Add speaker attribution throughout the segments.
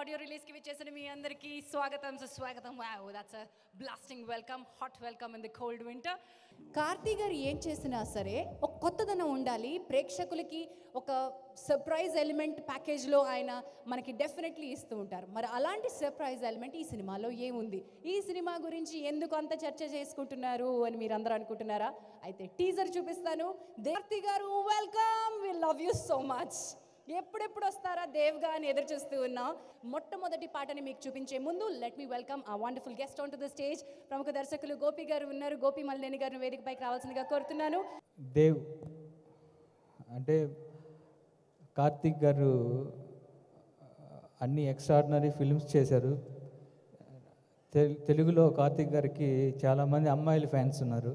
Speaker 1: Audio రిలీజ్కి విచ్చేసిన మీ అందరికీ స్వాగతం సుస్వాగతం wow that's a blasting welcome hot welcome in the cold winter Karthi garu ఏం చేసినా సరే ఒక కొత్తదనం ఉండాలి ప్రేక్షకులకి ఒక సర్ప్రైజ్ ఎలిమెంట్ ప్యాకేజ్లో ఆయన మనకి డెఫినెట్లీ ఇస్తూ ఉంటారు మరి అలాంటి సర్ప్రైజ్ ఎలిమెంట్ ఈ సినిమాలో ఏముంది ఈ సినిమా గురించి ఎందుకు అంత చర్చ చేసుకుంటున్నారు అని మీరు అందరూ అనుకుంటున్నారా అయితే టీజర్ చూపిస్తాను Karthi garu welcome we love you so much ఎప్పుడెప్పుడు వస్తారా దేవ్గా అని ఎదురు చూస్తూ ఉన్నాం మొట్టమొదటి పాటని మీకు చూపించే ముందు let me welcome a wonderful guest on to the stage ప్రముఖ దర్శకులు గోపి గారు ఉన్నారు గోపి మల్లేని గారిని వేదికపైకి రావాల్సిందిగా కోరుతున్నాను
Speaker 2: దేవ్ అంటే కార్తిక్ గారు అన్ని ఎక్స్ట్రాడినరీ ఫిల్మ్స్ చేశారు తెల్- తెలుగులో కార్తిక్ గారికి చాలామంది అమ్మాయిల ఫ్యాన్స్ ఉన్నారు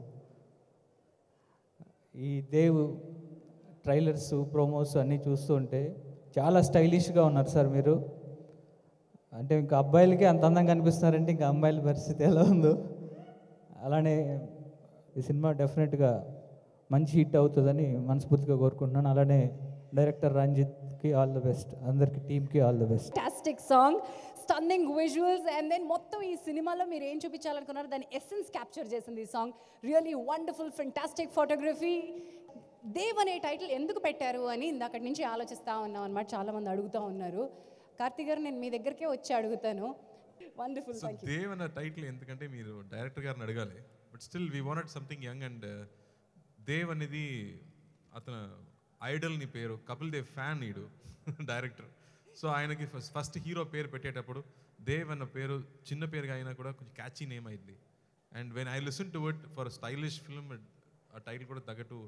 Speaker 2: ఈ దేవ్ ట్రైలర్స్ ప్రోమోస్ అన్నీ చూస్తూ ఉంటే చాలా స్టైలిష్గా ఉన్నారు సార్ మీరు అంటే ఇంకా అబ్బాయిలకి అంత అందంగా కనిపిస్తున్నారంటే ఇంకా అమ్మాయిల పరిస్థితి ఎలా ఉందో అలానే ఈ సినిమా డెఫినెట్గా మంచి హిట్ అవుతుందని మనస్ఫూర్తిగా కోరుకుంటున్నాను అలానే డైరెక్టర్ రంజిత్కి ఆల్ ద బెస్ట్ అందరికి టీమ్కి all the best
Speaker 1: fantastic song stunning visuals and then మొత్తం ఈ సినిమాలో మీరు ఏం చూపించాలనుకున్నారు దాని ఎసెన్స్ క్యాప్చర్ చేసింది ఈ song really wonderful fantastic photography Dev అనే టైటిల్ ఎందుకు పెట్టారు అని ఇందాకటి నుంచి ఆలోచిస్తూ ఉన్నాం అనమాట చాలామంది అడుగుతూ ఉన్నారు కార్తీక్ గారు నేను మీ దగ్గరికే వచ్చి అడుగుతాను వండర్ఫుల్
Speaker 3: సో దేవ్ అన్న టైటిల్ ఎందుకంటే మీరు డైరెక్టర్ గారిని అడగాలి but still we want something young and Dev అనేది అతను ఐడల్ ని పేరు కపిల్ దేవ్ ఫ్యాన్ నీడు డైరెక్టర్ సో ఆయనకి ఫస్ట్ ఫస్ట్ హీరో పేరు పెట్టేటప్పుడు దేవ్ అన్న పేరు చిన్న పేరుగా అయినా కూడా కొంచెం క్యాచీ నేమ్ అయింది and when I listen to it for stylish film ఆ టైటిల్ కూడా తగ్గట్టు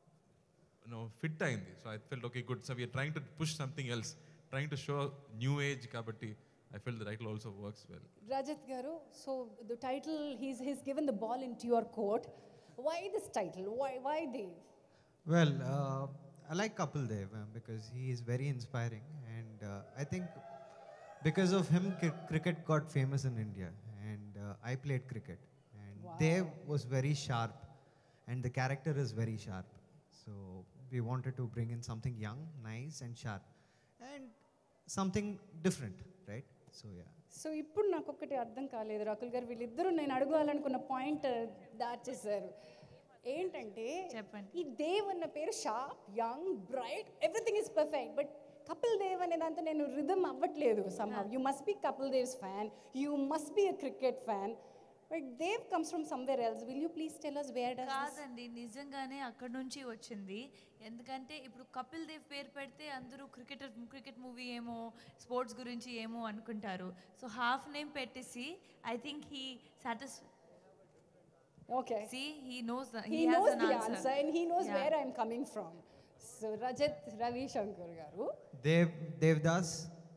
Speaker 3: నో ఫిట్ అయింది so I felt okay good so we're trying to push something else trying to show new age కాబట్టి I fell the title also works well
Speaker 1: Rajat garu so the title he's he's given the ball in to your court why this title why why Dev
Speaker 4: Well, uh, I like Kapil Dev uh, because he is very inspiring, and uh, I think because of him, cri- cricket got famous in India, and uh, I played cricket, and Dev was very sharp, and the character is very sharp. So we wanted to bring in something young, nice, and sharp, and something different, right? So yeah.
Speaker 1: So ఇప్పుడు నాకు ఒక్కటి అర్థం కాలేదు రాకుల్ గారు వీళ్ళిద్దరూ నేను అడగాలనుకున్న point దాచేశారు ఏంటంటే
Speaker 5: చెప్పండి.
Speaker 1: ఈ దేవ్ అన్న పేరు sharp young bright everything is perfect but Kapil Dev అనే దాంతో నేను రిధమ్ అవ్వట్లేదు somehow you must be Kapil Dev's fan you must be a cricket fan but Dev comes from somewhere else will you please tell us where does
Speaker 5: కాదండి నిజంగానే అక్కడ నుంచి వచ్చింది ఎందుకంటే ఇప్పుడు కపిల్ దేవ్ పేరు పెడితే అందరూ క్రికెటర్ క్రికెట్ మూవీ ఏమో స్పోర్ట్స్ గురించి ఏమో అనుకుంటారు సో హాఫ్ నేమ్ పెట్టేసి I think he satisfy
Speaker 1: okay
Speaker 5: see he knows
Speaker 1: he knows the answer and he knows where I'm coming from. So Rajat Ravi Shankar garu.
Speaker 4: Dev Devdas,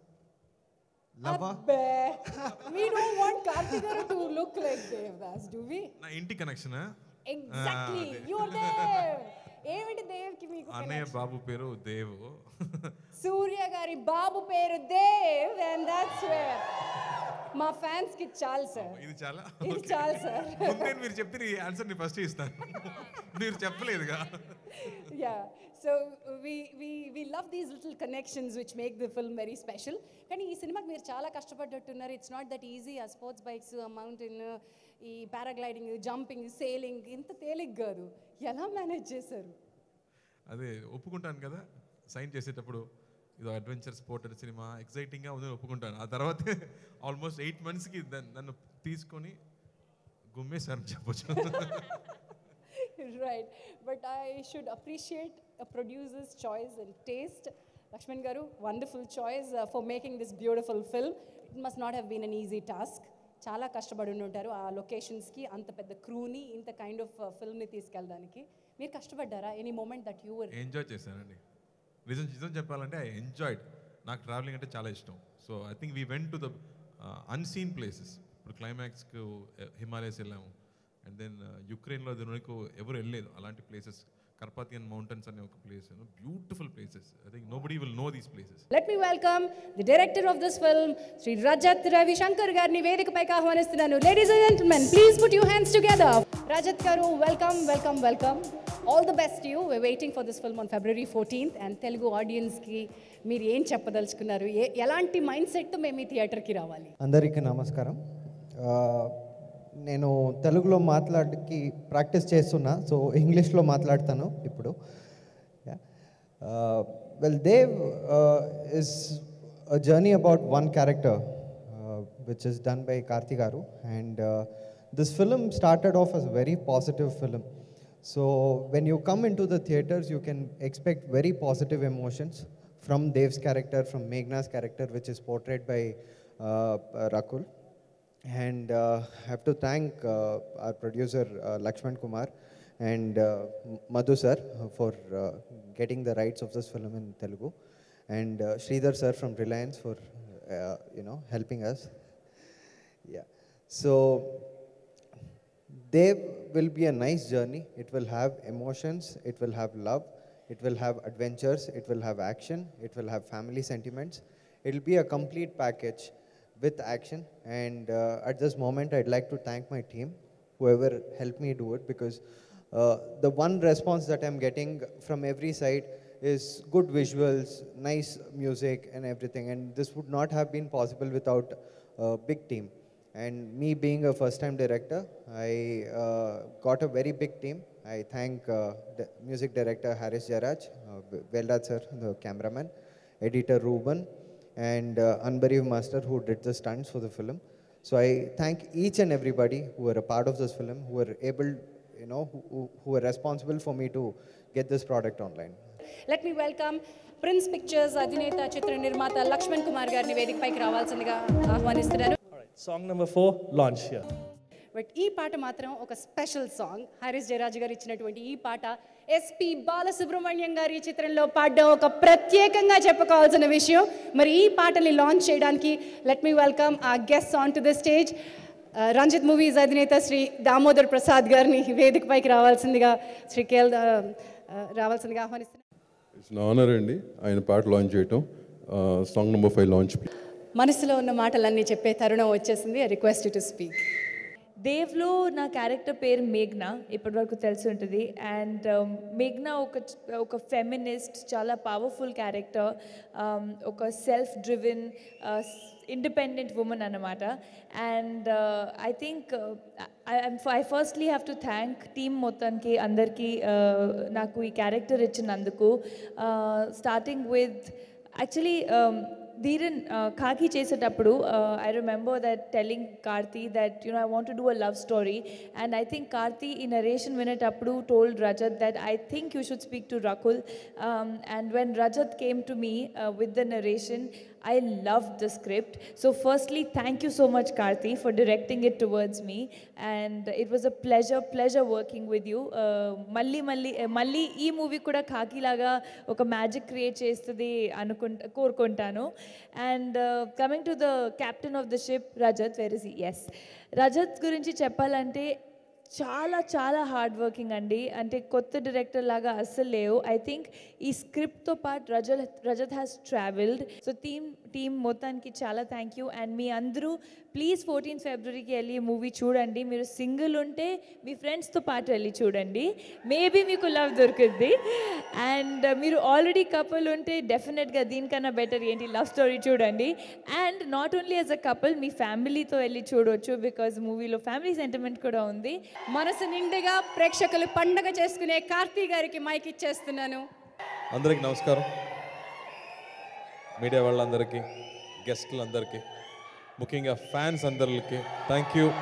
Speaker 4: Lava.
Speaker 1: Abbe, we don't want Karthik garu to look like Devdas, do we?
Speaker 3: నా ఇంటి connection
Speaker 1: Exactly. You're there. ఏమిటి దేవ్కి మీకు
Speaker 3: అన్నయ్య బాబు పేరు దేవ్
Speaker 1: సూర్య గారి బాబు పేరు Dev and that's where మా fans కి చాలు సార్
Speaker 3: ఇది చాలా
Speaker 1: ఇది చాలు సార్
Speaker 3: ముందే మీరు చెప్తే ఈ ఆన్సర్ ని ఫస్ట్ ఇస్తాను మీరు చెప్పలేదుగా
Speaker 1: yeah so we we we love these little connections which make the film very special కానీ ఈ సినిమాకి మీరు చాలా కష్టపడ్డట్టున్నారు ఇట్స్ నాట్ దట్ ఈజీ ఆ స్పోర్ట్స్ బైక్స్ ఆ మౌంటైన్ ఈ పారాగ్లైడింగ్ జంపింగ్ సేలింగ్ ఇంత తేలిగ్ కాదు ఎలా మేనేజ్ చేశారు
Speaker 3: అదే ఒప్పుకుంటాను కదా సైన్ చేసేటప్పుడు ఇది అడ్వెంచర్ స్పోర్ట్ సినిమా ఎక్సైటింగ్గా ఉందని ఒప్పుకుంటాను ఆ తర్వాతే ఆల్మోస్ట్ ఎయిట్ మంత్స్కి నన్ను తీసుకొని గుమ్మేశారని చెప్పొచ్చు
Speaker 1: right but I should appreciate producers choice and taste Lakshman గారు wonderful choice for making this beautiful film it must not have been an easy task చాలా కష్టపడి ఉండి ఉంటారు ఆ లొకేషన్స్కి అంత పెద్ద క్రూని ఇంత కైండ్ ఆఫ్ ఫిల్మ్ని తీసుకెళ్ళడానికి మీరు కష్టపడ్డారా any moment that you were
Speaker 3: enjoy చేశానండి నిజం నిజం చెప్పాలంటే ఐ ఎంజాయ్డ్ నాకు ట్రావెలింగ్ అంటే చాలా ఇష్టం so I think we went to the unseen places ఇప్పుడు క్లైమాక్స్కి హిమాలయస్ వెళ్ళాము అండ్ దెన్ యుక్రెయిన్లో వరకు ఎవరు వెళ్ళలేదు అలాంటి ప్లేసెస్ కర్పాతియన్ మౌంటైన్స్ అనే ఒక place beautiful places I think nobody will know these places
Speaker 1: let me welcome the director of this film Shri Rajat Ravi Shankar గారిని వేదికపైకి ఆహ్వానిస్తున్నాను ladies and gentlemen please put you hands together Rajat గారు welcome welcome welcome all the best you we waiting for this film on February fourteenth and Telugu ఆడియన్స్కి మీరు ఏం చెప్పదలుచుకున్నారు ఏ ఎలాంటి mind సెట్తో మేము ఈ థియేటర్కి రావాలి
Speaker 4: అందరికీ నమస్కారం ఆ, నేను తెలుగులో మాట్లాడకి ప్రాక్టీస్ చేస్తున్నా సో ఇంగ్లీష్లో మాట్లాడతాను ఇప్పుడు well Dev is a journey about one character which is done by Karthi గారు and this film started off as very positive film so when you come in to the theatres you can expect very positive emotions from Dev's character, from Meghna's character, which is portrayed by uh, Rakul. And uh, I have to thank uh, our producer uh, Lakshman Kumar and uh, M- Madhu sir for uh, getting the rights of this film in Telugu, and uh, Sridhar sir from Reliance for uh, you know helping us. Yeah. So they will be a nice journey. It will have emotions, it will have love, it will have adventures, it will have action, it will have family sentiments. It will be a complete package with action. And uh, at this moment, I'd like to thank my team, whoever helped me do it, because uh, the one response that I'm getting from every side is good visuals, nice music, and everything. And this would not have been possible without a big team. And me being a first time director, I uh, got a very big team. I thank uh, the music director Haris Jaraj, uh, Veldad sir, the cameraman, editor Ruben, and uh, Anbariv Master who did the stunts for the film. So I thank each and everybody who were a part of this film, who were able, you know, who, who, who were responsible for me to get this product online.
Speaker 1: Let me welcome Prince Pictures అధినేత చిత్ర నిర్మాత లక్ష్మణ్ కుమార్ గారిని వేదికపైకి రావాల్సిందిగా ఆహ్వానిస్తున్నాను
Speaker 6: Alright, song number four, launch here.
Speaker 1: But ఈ పాట మాత్రం ఒక స్పెషల్ సాంగ్ హరీష్ జయరాజ్ గారు ఇచ్చినటువంటి ఈ పాట ఎస్పి బాలసుబ్రహ్మణ్యం గారి ఈ చిత్రంలో పాడడం ఒక ప్రత్యేకంగా చెప్పుకోవాల్సిన విషయం మరి ఈ పాటని లాంచ్ చేయడానికి లెట్ మీ వెల్కమ్ ఆ guest on to the stage Ranjith movies అధినేత శ్రీ దామోదర్ ప్రసాద్ గారిని వేదికపైకి రావాల్సిందిగా శ్రీ కేల్ రావాల్సిందిగా ఆహ్వానిస్తున్నాను
Speaker 7: ఇట్స్ ఆనర్ అండి ఆయన పాట లాంచ్ చేయటం సాంగ్ నెంబర్ ఫైవ్ లాంచ్
Speaker 1: మనసులో ఉన్న మాటలన్నీ చెప్పే తరుణం వచ్చేసింది రిక్వెస్ట్ టు స్పీక్
Speaker 5: దేవ్లో నా క్యారెక్టర్ పేరు మేఘ్నా ఇప్పటివరకు తెలిసి ఉంటుంది అండ్ మేఘ్నా ఒక ఒక ఫెమినిస్ట్ చాలా పవర్ఫుల్ క్యారెక్టర్ ఒక సెల్ఫ్ డ్రివెన్ ఇండిపెండెంట్ ఉమెన్ అన్నమాట and I think I firstly have to thank team మొత్తానికి అందరికీ uh, నాకు ఈ క్యారెక్టర్ ఇచ్చినందుకు starting with actually Dheeran Khakee చేసేటప్పుడు I remember that telling Karthi that you know I want do a love story and I think Karthi ఈ narration వినేటప్పుడు told Rajat that I think you should speak to Rakul and when Rajat came to me with the narration I loved the script. So, firstly, thank you so much, Karthi, for directing it towards me. And it was a pleasure, pleasure working with you. Uh, మళ్ళీ మళ్ళీ మళ్ళీ ఈ movie కూడా ఖాకీ లాగా ఒక magic create చేస్తుంది అనుకుంటా కోరుకుంటాను and coming to the captain of the ship Rajat where is yes Rajat గురించి చెప్పాలంటే చాలా చాలా హార్డ్ వర్కింగ్ అండి అంటే కొత్త డైరెక్టర్ లాగా అస్సలు లేవు ఐ థింక్ ఈ స్క్రిప్ట్తో పాటు Rajat Rajat has travelled so team team మొత్తానికి చాలా థ్యాంక్ యూ అండ్ మీ అందరూ ప్లీజ్ ఫోర్టీన్ ఫిబ్రవరికి వెళ్ళి మూవీ చూడండి మీరు సింగిల్ ఉంటే మీ ఫ్రెండ్స్తో పాటు వెళ్ళి చూడండి మేబీ మీకు లవ్ దొరుకుద్ది అండ్ మీరు ఆల్రెడీ కపుల్ ఉంటే డెఫినెట్గా దీనికన్నా బెటర్ ఏంటి లవ్ స్టోరీ చూడండి and not only as a couple మీ ఫ్యామిలీతో వెళ్ళి చూడవచ్చు బికాజ్ మూవీలో ఫ్యామిలీ సెంటిమెంట్ కూడా ఉంది
Speaker 1: మనసు నిండుగా ప్రేక్షకులు పండగ చేసుకునే కార్తీ గారికి మైక్ ఇచ్చేస్తున్నాను
Speaker 3: అందరికీ నమస్కారం మీడియా వాళ్ళందరికీ గెస్టులందరికీ ముఖ్యంగా ఫ్యాన్స్ అందరికి థ్యాంక్ యూ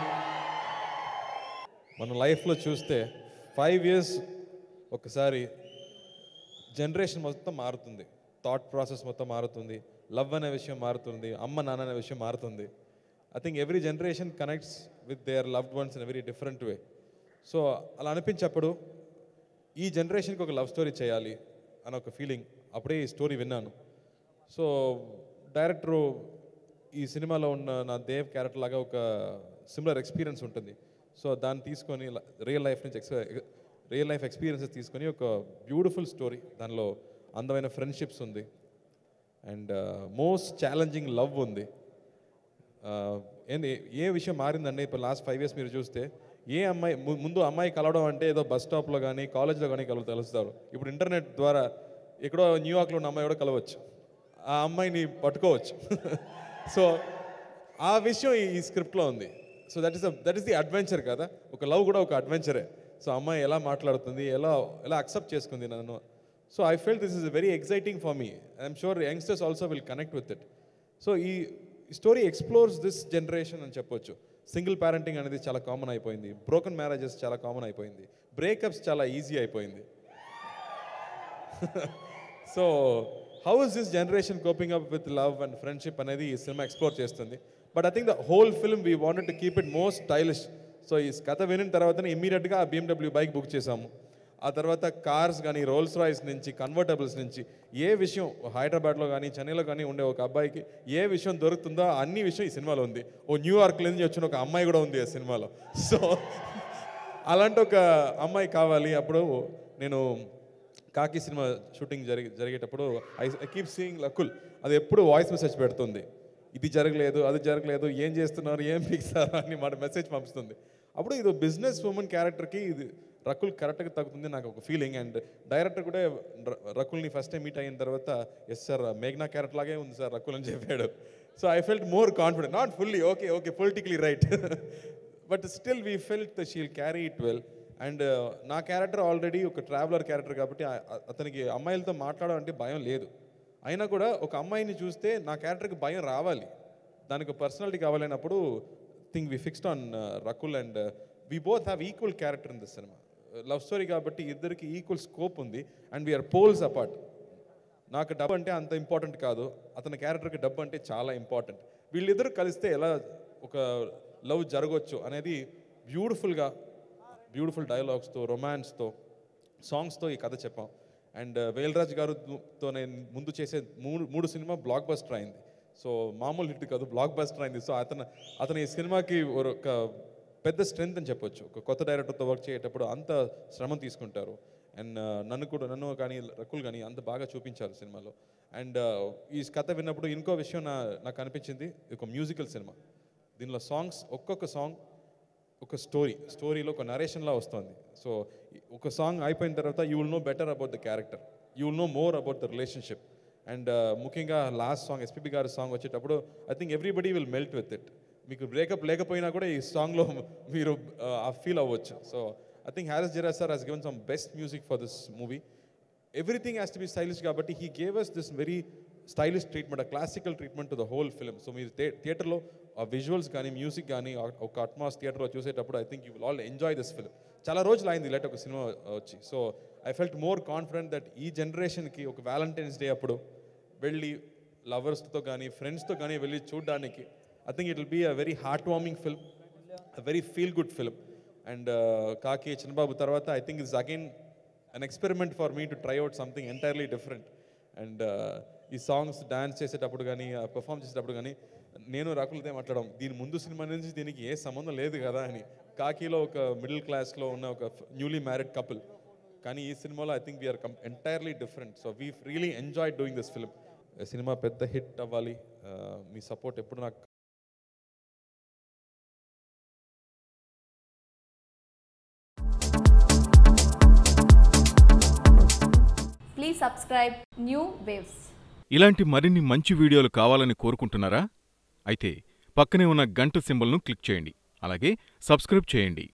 Speaker 3: మన లైఫ్లో చూస్తే ఫైవ్ ఇయర్స్ ఒకసారి జనరేషన్ మొత్తం మారుతుంది థాట్ ప్రాసెస్ మొత్తం మారుతుంది లవ్ అనే విషయం మారుతుంది అమ్మ నాన్న అనే విషయం మారుతుంది I think every generation connects with their loved ones in very different way so అలా అనిపించప్పుడు ఈ జనరేషన్కి ఒక లవ్ స్టోరీ చేయాలి అని ఒక ఫీలింగ్ అప్పుడే ఈ స్టోరీ విన్నాను సో డైరెక్టరు ఈ సినిమాలో ఉన్న నా దేవ్ క్యారెక్టర్ లాగా ఒక సిమిలర్ ఎక్స్పీరియన్స్ ఉంటుంది సో దాన్ని తీసుకొని రియల్ లైఫ్ నుంచి ఎక్స్ రియల్ లైఫ్ ఎక్స్పీరియన్సెస్ తీసుకొని ఒక బ్యూటిఫుల్ స్టోరీ దానిలో అందమైన ఫ్రెండ్షిప్స్ ఉంది అండ్ మోస్ట్ ఛాలెంజింగ్ లవ్ ఉంది ఆ, ఏంది ఏ విషయం మారిందండి ఇప్పుడు లాస్ట్ ఫైవ్ ఇయర్స్ మీరు చూస్తే ఏ అమ్మాయి ము- ముందు అమ్మాయి కలవడం అంటే ఏదో బస్ స్టాప్లో కానీ కాలేజ్లో కానీ కలు తెలుస్తారు ఇప్పుడు ఇంటర్నెట్ ద్వారా ఎక్కడో న్యూయార్క్లో ఉన్న అమ్మాయి కూడా కలవచ్చు ఆ అమ్మాయిని పట్టుకోవచ్చు సో ఆ విషయం ఈ- ఈ స్క్రిప్ట్లో ఉంది so that is that is the adventure కదా ఒక లవ్ కూడా ఒక అడ్వెంచరే సో అమ్మాయి ఎలా మాట్లాడుతుంది ఎలా ఎలా అక్సెప్ట్ చేసుకుంది నన్ను so I felt this is very exciting for me I'm sure youngsters also will connect with it so ఈ స్టోరీ ఎక్స్ప్లోర్స్ దిస్ జనరేషన్ అని చెప్పొచ్చు సింగిల్ పేరెంటింగ్ అనేది చాలా కామన్ అయిపోయింది బ్రోకన్ మ్యారేజెస్ చాలా కామన్ అయిపోయింది బ్రేకప్స్ చాలా ఈజీ అయిపోయింది so how is this generation coping up with love and friendship అనేది ఈ సినిమా ఎక్స్ప్లోర్ చేస్తుంది but I think the whole film we wanted to keep it most stylish so ఈ కథ వినిన తర్వాతనే ఇమ్మీడియట్గా ఆ BMW బైక్ బుక్ చేసాము ఆ తర్వాత కార్స్ కానీ రోల్స్ రాయ్స్ నుంచి కన్వర్టబుల్స్ నుంచి ఏ విషయం హైదరాబాద్లో కానీ చెన్నైలో కానీ ఉండే ఒక అబ్బాయికి ఏ విషయం దొరుకుతుందో అన్ని విషయం ఈ సినిమాలో ఉంది ఓ న్యూయార్క్ నుంచి వచ్చిన ఒక అమ్మాయి కూడా ఉంది ఆ సినిమాలో సో అలాంటి ఒక అమ్మాయి కావాలి అప్పుడు నేను కాకి సినిమా షూటింగ్ జరిగి జరిగేటప్పుడు I I keep seeing Rakul అది ఎప్పుడు వాయిస్ మెసేజ్ పెడుతుంది ఇది జరగలేదు అది జరగలేదు ఏం చేస్తున్నారు ఏం పిక్సారు అని మాట మెసేజ్ పంపిస్తుంది అప్పుడు ఇది బిజినెస్ ఉమెన్ క్యారెక్టర్కి ఇది రకుల్ కరెక్ట్గా తగ్గుతుంది నాకు ఒక ఫీలింగ్ అండ్ డైరెక్టర్ కూడా ర- రకుల్ని ఫస్ట్ టైం మీట్ అయిన తర్వాత ఎస్ సార్ మేఘ్నా క్యారెక్టర్ లాగే ఉంది సార్ రకుల్ అని చెప్పాడు so I felt more confident not fully okay okay politically right but still we felt she'll carry it well and నా క్యారెక్టర్ ఆల్రెడీ ఒక ట్రావెలర్ క్యారెక్టర్ కాబట్టి ఆ- ఆ- అతనికి అమ్మాయిలతో మాట్లాడడం అంటే భయం లేదు అయినా కూడా ఒక అమ్మాయిని చూస్తే నా క్యారెక్టర్కి భయం రావాలి దానికి పర్సనాలిటీ కావాలన్నప్పుడు think we fixed on Rakul and we both have equal character in this సినిమా లవ్ స్టోరీ కాబట్టి ఇద్దరికి ఈక్వల్ స్కోప్ ఉంది అండ్ వీఆర్ పోల్స్ అపార్ట్ నాకు డబ్బు అంటే అంత ఇంపార్టెంట్ కాదు అతని క్యారెక్టర్కి డబ్బు అంటే చాలా ఇంపార్టెంట్ వీళ్ళిద్దరు కలిస్తే ఎలా ఒక లవ్ జరగవచ్చు అనేది బ్యూటిఫుల్గా బ్యూటిఫుల్ డైలాగ్స్తో రొమాన్స్తో సాంగ్స్తో ఈ కథ చెప్పాం అండ్ వేల్రాజ్ గారుతో నేను ముందు చేసే మూడు మూడు సినిమా బ్లాక్ బస్టర్ అయింది సో మామూలు హిట్ కాదు బ్లాక్ బస్టర్ అయింది సో అతను అతను ఈ సినిమాకి ఒక పెద్ద స్ట్రెంగ్త్ అని చెప్పొచ్చు ఒక కొత్త డైరెక్టర్తో వర్క్ చేసేటప్పుడు అంత శ్రమ తీసుకుంటారు అండ్ నన్ను కూడా నన్ను కానీ రకుల్ కానీ అంత బాగా చూపించారు సినిమాలో అండ్ ఈ కథ విన్నప్పుడు ఇంకో విషయం నా నాకు అనిపించింది ఇది ఒక మ్యూజికల్ సినిమా దీనిలో సాంగ్స్ ఒక్కొక్క సాంగ్ ఒక స్టోరీ స్టోరీలో ఒక నరేషన్లా వస్తుంది సో ఒక సాంగ్ అయిపోయిన తర్వాత you will know better about the character you will know more about the relationship and ముఖ్యంగా లాస్ట్ సాంగ్ ఎస్పీబీ గారి సాంగ్ వచ్చేటప్పుడు I think everybody will melt with it మీకు బ్రేకప్ లేకపోయినా కూడా ఈ సాంగ్లో మీరు ఆ ఫీల్ అవ్వచ్చు సో ఐ థింక్ హ్యారిస్ జెరా sir has given some best music for this movie everything has to be stylish కాబట్టి he gave us this very stylish treatment classical treatment to the whole film so మీరు థియేటర్లో ఆ visuals కానీ music కానీ ఆ- ఒక Atmos థియేటర్లో చూసేటప్పుడు I think you will all enjoy this film చాలా రోజులు అయింది ఇలాంటి ఒక సినిమా వచ్చి so I felt more confident that ఈ జనరేషన్కి ఒక వ్యాలంటైన్స్ డే అప్పుడు వెళ్ళి లవర్స్తో కానీ ఫ్రెండ్స్తో కానీ వెళ్ళి చూడడానికి I think it will be a very heart warming film a very feel good film and Khakee Chinnababu తర్వాత I think is again an experiment for me to try out something entirely different and ఈ songs dance చేసేటప్పుడు కానీ perform చేసేటప్పుడు కానీ నేను రాకులతో మాట్లాడడం దీని ముందు సినిమా నుంచి దీనికి ఏ సంబంధం లేదు కదా అని కాకిలో ఒక మిడిల్ క్లాస్లో ఉన్న ఒక న్యూలీ మ్యారీడ్ కపుల్ కానీ ఈ సినిమాలో I think we're come entirely different so we really enjoy doing this film సినిమా పెద్ద హిట్ అవ్వాలి Uh, మీ సపోర్ట్ ఎప్పుడు నాకు
Speaker 8: Please subscribe New Waves.
Speaker 9: ఇలాంటి మరిన్ని మంచి వీడియోలు కావాలని కోరుకుంటున్నారా అయితే పక్కనే ఉన్న గంట సింబల్ను క్లిక్ చేయండి అలాగే సబ్స్క్రైబ్ చేయండి